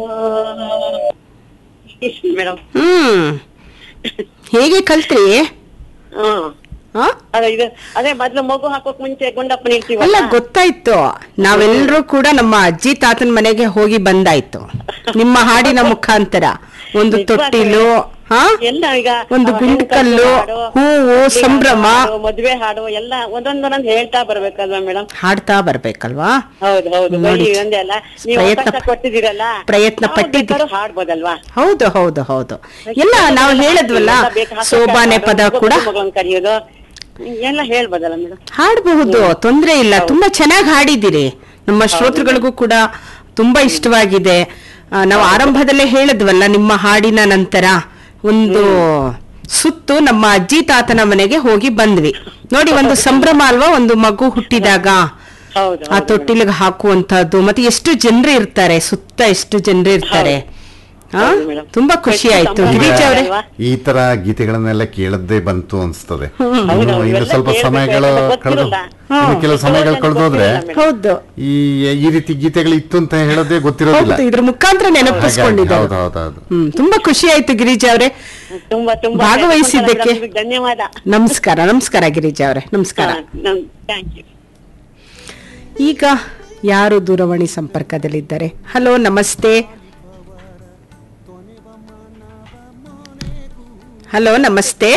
Madam ಹ್ಮ್ ಹೇಗೆ ಕಲ್ತ್ರಿ ಹ್ಮ್ ಆ? ಅದೇ ಇದು ಅದೇ ಮೊದ್ಲು ಮಗು ಹಾಕೋಕ್ ಮುಂಚೆ ಗುಂಡಪ್ಪ ಅಲ್ಲ ನಿಲ್ತೀವಲ್ಲ ಗೊತ್ತಾಯ್ತು ನಾವೆಲ್ಲರೂ ಕೂಡ ನಮ್ಮ ಅಜ್ಜಿ ತಾತನ ಮನೆಗೆ ಹೋಗಿ ಬಂದಾಯ್ತು ನಿಮ್ಮ ಹಾಡಿನ ಮುಖಾಂತರ ಒಂದು ತೊಟ್ಟಿಲು ಹಾ ಎಲ್ಲ ಈಗ ಒಂದು ಆ, ಗುಂಡ್ಕಲ್ಲು, ಹಾಡು, ಹೂವು, ಮದ್ವೆ ಸಂಭ್ರಮ. ಹಾಡು, ಮದ್ವೆ ಹಾಡು ಎಲ್ಲ ಒಂದೊಂದೊಂದೊಂದು ಹೇಳ್ತಾ ಬರ್ಬೇಕಲ್ವಾ ಮೇಡಮ್ ಹಾಡ್ತಾ ಬರ್ಬೇಕಲ್ವಾ ಹೌದು ಹೌದು ನೋಡಿ. ಬರೀ ಒಂದೇ ಅಲ್ಲ ನೀವು ಪ್ರಯತ್ನ ಅವಕಾಶ ಕೊಟ್ಟಿದ್ದೀರಲ್ಲ ಪ್ರಯತ್ನ ನಾವು ಪಟ್ಟಿದ್ದೀರಿ. ಬೇಕಾದ್ರೂ ಹಾಡ್ಬೋದಲ್ವಾ ಹೌದು ಹೌದು ಹೌದು ಎಲ್ಲ ನಾವು ಹೇಳಿದ್ವಲ್ಲ ಎಲ್ಲ ಬೇಕು, ಹಾಸ್ಯ ಸೋಬಾನೆ ಹಾಡು, ಪದ ಮಗು ಕೂಡ ಮಗುನ್ ಕರೆಯೋದು ಎಲ್ಲ ಹೇಳ್ಬೋದಲ್ಲ ಮೇಡಮ್ ಹಾಡಬಹುದು ತೊಂದ್ರೆ ಇಲ್ಲ ತುಂಬಾ ಚೆನ್ನಾಗಿ ಹಾಡಿದಿರಿ ನಮ್ಮ ಶ್ರೋತೃಗಳಿಗೂ ಕೂಡ ತುಂಬಾ ಇಷ್ಟವಾಗಿದೆ ಆ, ನಾವು ಆರಂಭದಲ್ಲೇ ಹೇಳಿದ್ವಲ್ಲ ನಿಮ್ಮ ಹಾಡಿನ ನಂತರ ಒಂದು ಸುತ್ತು ನಮ್ಮ ಅಜ್ಜಿ ತಾತನ ಮನೆಗೆ ಹೋಗಿ ಬಂದ್ವಿ ನೋಡಿ ಒಂದು ಸಂಭ್ರಮ ಅಲ್ವಾ ಒಂದು ಮಗು ಹುಟ್ಟಿದಾಗ ಹೌದು ಆ ತೊಟ್ಟಿಲಿಗೆ ಹಾಕುವಂತಹದ್ದು ಮತ್ತೆ ಎಷ್ಟು ಜನರು ಇರ್ತಾರೆ ಸುತ್ತ ಎಷ್ಟು ಜನರು ಇರ್ತಾರೆ ಆ? ಹೌದು ಮೇಡಮ್. ತುಂಬಾ ಖುಷಿ ಆಯ್ತು ಸಂಭ್ರಮ ಗಿರೀಶ್ ಅವರೇ ಅಲ್ವಾ? ಈ ತರ ಗೀತೆಗಳನ್ನೆಲ್ಲ ಕೇಳದ್ದೇ ಬಂತು ಅನ್ಸ್ತದೆ ಹೌದು, ಇನ್ನು ಇನ್ನು ಇವೆಲ್ಲ ಸ್ವಲ್ಪ ಕೇಳ್ಬೇಕು, ಸಮಯಗಳು ಎಲ್ಲ ಕಳೆದು ಗೊತ್ತಿರಲ್ಲ. ಇನ್ನು ಕೆಲವು ಸಮಯಗಳು ಹೌದು, ಕಳೆದೋದ್ರೆ ಗೊತ್ತಿರಲ್ಲ ಹೌದು ಈ ಈ ರೀತಿ ಗೀತೆಗಳು ಇತ್ತು ಅಂತ ಹೇಳೋದೇ ಗೊತ್ತಿರೋದಿಲ್ಲ ಹೌದು ಇದ್ರ ಮುಖಾಂತರ ಹಾಗಾಗಿ ನೆನಪಿಸ್ಕೊಂಡಿದ್ದಾರೆ ಹೌದು ಹೌದು ಹೌದು ಹ್ಮ್ ತುಂಬಾ ಖುಷಿ ಆಯ್ತು ಗಿರಿಜಾ ಅವರೇ ತುಂಬಾ ತುಂಬಾ ಭಾಗವಹಿಸಿದ್ದಕ್ಕೆ. ಮೇಡಮ್, ನಿಮ್ಗೆ ಧನ್ಯವಾದ ನಮಸ್ಕಾರ ನಮಸ್ಕಾರ ಗಿರಿಜಾ ಅವರೇ ನಮಸ್ಕಾರ ಥ್ಯಾಂಕ್ ಯು ಈಗ ಯಾರು ದೂರವಾಣಿ ಸಂಪರ್ಕದಲ್ಲಿದ್ದಾರೆ ಹಲೋ ನಮಸ್ತೆ ಹಲೋ ನಮಸ್ತೆ